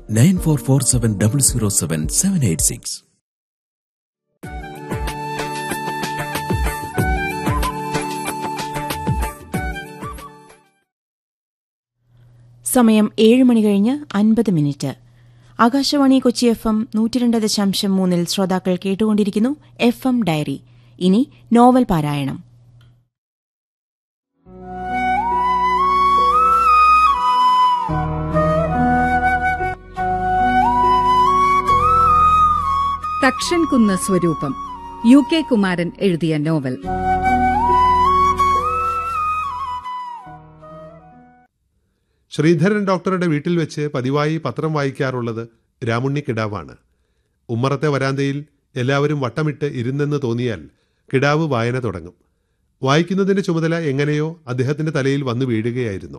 nine four four seven double zero seven seven eight six സമയം ഏഴ് മണി കഴിഞ്ഞ് അൻപത് minute Akashvani Kochi F M നൂറ്റിരണ്ട് ദശാംശം മൂന്നിൽ ശ്രോതാക്കൾ കേട്ടുകൊണ്ടിരിക്കുന്നു എഫ് എം ഡയറി ഇനി നോവൽ പാരായണം തക്ഷൻകുന്ന് സ്വരൂപം യു കെ കുമാരൻ എഴുതിയ നോവൽ ശ്രീധരൻ ഡോക്ടറുടെ വീട്ടിൽ വെച്ച് പതിവായി പത്രം വായിക്കാറുള്ളത് രാമുണ്ണി കിടാവാണ് ഉമ്മറത്തെ വരാന്തയിൽ എല്ലാവരും വട്ടമിട്ട് ഇരുന്നെന്ന് തോന്നിയാൽ കിടാവ് വായന തുടങ്ങും വായിക്കുന്നതിന്റെ ചുമതല എങ്ങനെയോ അദ്ദേഹത്തിന്റെ തലയിൽ വന്നു വീഴുകയായിരുന്നു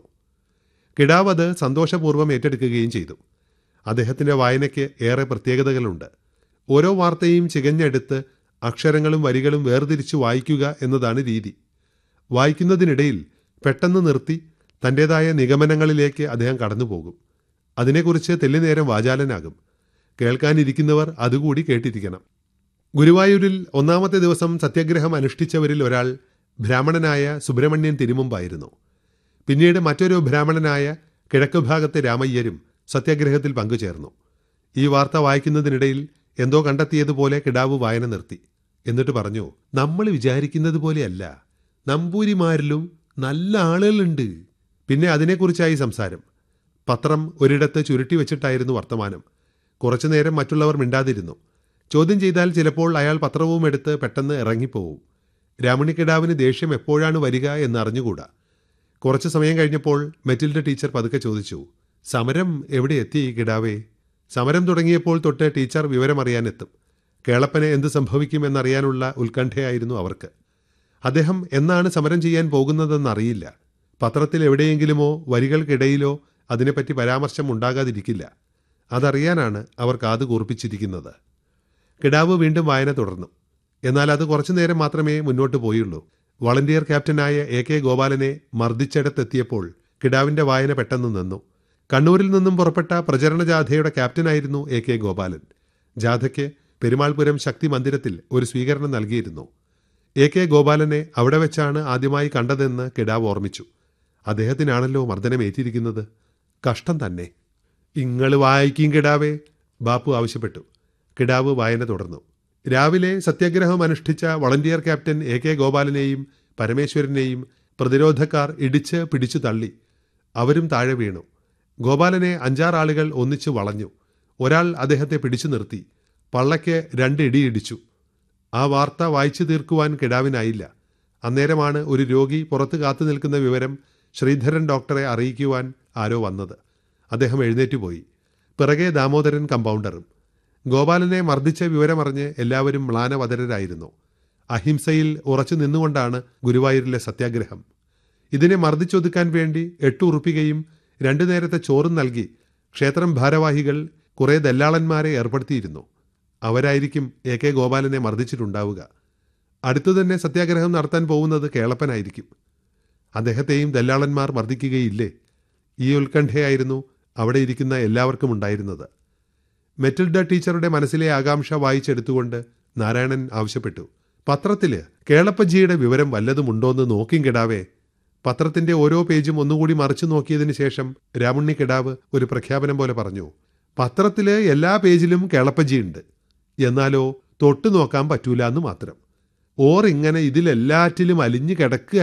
കിടാവ് അത് സന്തോഷപൂർവ്വം ഏറ്റെടുക്കുകയും ചെയ്തു അദ്ദേഹത്തിന്റെ വായനയ്ക്ക് ഏറെ പ്രത്യേകതകളുണ്ട് ഓരോ വാർത്തയും ചികഞ്ഞെടുത്ത് അക്ഷരങ്ങളും വരികളും വേർതിരിച്ച് വായിക്കുക എന്നതാണ് രീതി വായിക്കുന്നതിനിടയിൽ പെട്ടെന്ന് നിർത്തി തൻ്റെതായ നിഗമനങ്ങളിലേക്ക് അദ്ദേഹം കടന്നുപോകും അതിനെക്കുറിച്ച് തെല്ലുനേരം വാചാലനാകും കേൾക്കാനിരിക്കുന്നവർ അതുകൂടി കേട്ടിരിക്കണം ഗുരുവായൂരിൽ ഒന്നാമത്തെ ദിവസം സത്യാഗ്രഹം അനുഷ്ഠിച്ചവരിൽ ഒരാൾ ബ്രാഹ്മണനായ സുബ്രഹ്മണ്യൻ തിരുമുമ്പായിരുന്നു പിന്നീട് മറ്റൊരു ബ്രാഹ്മണനായ കിഴക്കുഭാഗത്തെ രാമയ്യരും സത്യാഗ്രഹത്തിൽ പങ്കുചേർന്നു ഈ വാർത്ത വായിക്കുന്നതിനിടയിൽ എന്തോ കണ്ടെത്തിയതുപോലെ കിടാവ് വായന നിർത്തി എന്നിട്ട് പറഞ്ഞു നമ്മൾ വിചാരിക്കുന്നത് പോലെയല്ല നമ്പൂരിമാരിലും നല്ല ആളുകളുണ്ട് പിന്നെ അതിനെക്കുറിച്ചായി സംസാരം പത്രം ഒരിടത്ത് ചുരുട്ടി വെച്ചിട്ടായിരുന്നു വർത്തമാനം കുറച്ചുനേരം മറ്റുള്ളവർ മിണ്ടാതിരുന്നു ചോദ്യം ചെയ്താൽ ചിലപ്പോൾ അയാൾ പത്രവും എടുത്ത് പെട്ടെന്ന് ഇറങ്ങിപ്പോവും രാമണിക്കിടാവിന് ദേഷ്യം എപ്പോഴാണ് വരിക എന്ന് അറിഞ്ഞുകൂടാ കുറച്ചു സമയം കഴിഞ്ഞപ്പോൾ മെറ്റിൽഡ ടീച്ചർ പതുക്കെ ചോദിച്ചു സമരം എവിടെ എത്തി ഈ കിടാവേ സമരം തുടങ്ങിയപ്പോൾ തൊട്ട് ടീച്ചർ വിവരമറിയാനെത്തും കേളപ്പനെ എന്ത് സംഭവിക്കുമെന്നറിയാനുള്ള ഉത്കണ്ഠയായിരുന്നു അവർക്ക് അദ്ദേഹം എന്നാണ് സമരം ചെയ്യാൻ പോകുന്നതെന്നറിയില്ല പത്രത്തിൽ എവിടെയെങ്കിലുമോ വരികൾക്കിടയിലോ അതിനെപ്പറ്റി പരാമർശം ഉണ്ടാകാതിരിക്കില്ല അതറിയാനാണ് അവർ കാത് കൂർപ്പിച്ചിരിക്കുന്നത് കിടാവ് വീണ്ടും വായന തുടർന്നു എന്നാൽ അത് കുറച്ചു നേരം മാത്രമേ മുന്നോട്ട് പോയുള്ളൂ വളണ്ടിയർ ക്യാപ്റ്റനായ എ കെ ഗോപാലനെ മർദ്ദിച്ചിടത്തെത്തിയപ്പോൾ കിടാവിന്റെ വായന പെട്ടെന്ന് നിന്നു കണ്ണൂരിൽ നിന്നും പുറപ്പെട്ട പ്രചരണ ജാഥയുടെ ക്യാപ്റ്റനായിരുന്നു എ കെ ഗോപാലൻ ജാഥയ്ക്ക് പെരുമാൾപുരം ശക്തി മന്ദിരത്തിൽ ഒരു സ്വീകരണം നൽകിയിരുന്നു എ കെ ഗോപാലനെ അവിടെ വെച്ചാണ് ആദ്യമായി കണ്ടതെന്ന് കിടാവ് ഓർമ്മിച്ചു അദ്ദേഹത്തിനാണല്ലോ മർദ്ദനമേറ്റിരിക്കുന്നത് കഷ്ടം തന്നെ ഇങ്ങള് വായിക്കും കിടാവേ ബാപ്പു ആവശ്യപ്പെട്ടു കിടാവ് വായന തുടർന്നു രാവിലെ സത്യാഗ്രഹം അനുഷ്ഠിച്ച വളണ്ടിയർ ക്യാപ്റ്റൻ എ കെ ഗോപാലനെയും പരമേശ്വരനെയും പ്രതിരോധക്കാർ ഇടിച്ച് പിടിച്ചു തള്ളി അവരും താഴെ വീണു ഗോപാലനെ അഞ്ചാറാളുകൾ ഒന്നിച്ചു വളഞ്ഞു ഒരാൾ അദ്ദേഹത്തെ പിടിച്ചു നിർത്തി പള്ളയ്ക്ക് രണ്ട് ഇടിയിടിച്ചു ആ വാർത്ത വായിച്ചു തീർക്കുവാൻ കിടാവിനായില്ല അന്നേരമാണ് ഒരു രോഗി പുറത്ത് കാത്തു നിൽക്കുന്ന വിവരം ശ്രീധരൻ ഡോക്ടറെ അറിയിക്കുവാൻ ആരോ വന്നത് അദ്ദേഹം എഴുന്നേറ്റുപോയി പിറകെ ദാമോദരൻ കമ്പൗണ്ടറും ഗോപാലനെ മർദ്ദിച്ച വിവരമറിഞ്ഞ് എല്ലാവരും മ്ലാനവതരരായിരുന്നു അഹിംസയിൽ ഉറച്ചു നിന്നുകൊണ്ടാണ് ഗുരുവായൂരിലെ സത്യാഗ്രഹം ഇതിനെ മർദ്ദിച്ചൊതുക്കാൻ വേണ്ടി എട്ടു ഉറുപ്പികയും രണ്ടു നേരത്തെ ചോറും നൽകി ക്ഷേത്രം ഭാരവാഹികൾ കുറേ ദല്ലാളന്മാരെ ഏർപ്പെടുത്തിയിരുന്നു അവരായിരിക്കും എ കെ ഗോപാലനെ മർദ്ദിച്ചിട്ടുണ്ടാവുക അടുത്തു തന്നെ സത്യാഗ്രഹം നടത്താൻ പോകുന്നത് കേളപ്പനായിരിക്കും അദ്ദേഹത്തെയും ദല്ലാളന്മാർ മർദ്ദിക്കുകയില്ലേ ഈ ഉത്കണ്ഠയായിരുന്നു അവിടെ ഇരിക്കുന്ന എല്ലാവർക്കും ഉണ്ടായിരുന്നത് മെറ്റിൽഡ ടീച്ചറുടെ മനസ്സിലെ ആകാംക്ഷ വായിച്ചെടുത്തുകൊണ്ട് നാരായണൻ ആവശ്യപ്പെട്ടു പത്രത്തില് കേളപ്പജിയുടെ വിവരം വല്ലതുമുണ്ടോന്ന് നോക്കിയും കിടാവേ പത്രത്തിന്റെ ഓരോ പേജും ഒന്നുകൂടി മറിച്ചു നോക്കിയതിനു ശേഷം രാമുണ്ണി കിടാവ് ഒരു പ്രഖ്യാപനം പോലെ പറഞ്ഞു പത്രത്തില് എല്ലാ പേജിലും കേളപ്പജിയുണ്ട് എന്നാലോ തൊട്ടു നോക്കാൻ പറ്റൂല എന്ന് മാത്രം ഓർ ഇങ്ങനെ ഇതിലെല്ലാറ്റിലും അലിഞ്ഞു കിടക്കുക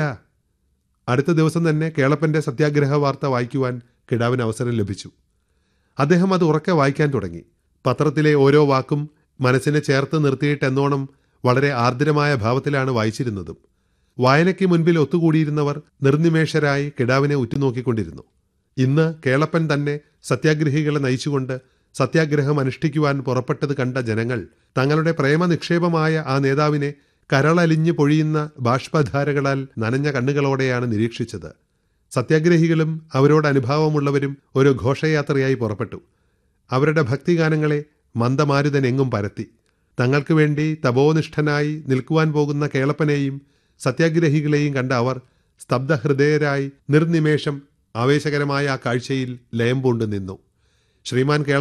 അടുത്ത ദിവസം തന്നെ കേളപ്പന്റെ സത്യാഗ്രഹ വാർത്ത വായിക്കുവാൻ കിടാവിന് അവസരം ലഭിച്ചു അദ്ദേഹം അത് ഉറക്കെ വായിക്കാൻ തുടങ്ങി പത്രത്തിലെ ഓരോ വാക്കും മനസ്സിനെ ചേർത്ത് നിർത്തിയിട്ടെന്നോണം വളരെ ആർദ്രമായ ഭാവത്തിലാണ് വായിച്ചിരുന്നതും വായനയ്ക്ക് മുൻപിൽ ഒത്തുകൂടിയിരുന്നവർ നിർനിമേഷരായി കിടാവിനെ ഉറ്റുനോക്കിക്കൊണ്ടിരുന്നു ഇന്ന് കേളപ്പൻ തന്നെ സത്യാഗ്രഹികളെ നയിച്ചുകൊണ്ട് സത്യാഗ്രഹം അനുഷ്ഠിക്കുവാൻ പുറപ്പെട്ടത് കണ്ട ജനങ്ങൾ തങ്ങളുടെ പ്രേമനിക്ഷേപമായ ആ നേതാവിനെ കരളലിഞ്ഞു പൊഴിയുന്ന ബാഷ്പധാരകളാൽ നനഞ്ഞ കണ്ണുകളോടെയാണ് നിരീക്ഷിച്ചത് സത്യാഗ്രഹികളും അവരോട് അനുഭാവമുള്ളവരും ഒരു ഘോഷയാത്രയായി പുറപ്പെട്ടു അവരുടെ ഭക്തിഗാനങ്ങളെ മന്ദമാരുതനെങ്ങും പരത്തി തങ്ങൾക്ക് വേണ്ടി തപോനിഷ്ഠനായി നിൽക്കുവാൻ പോകുന്ന കേളപ്പനെയും സത്യാഗ്രഹികളെയും കണ്ട അവർ സ്തബ്ധഹൃദയരായി നിർനിമേഷം ആവേശകരമായ ആ കാഴ്ചയിൽ ലയം പൂണ്ടു നിന്നു ശ്രീമാൻ കേള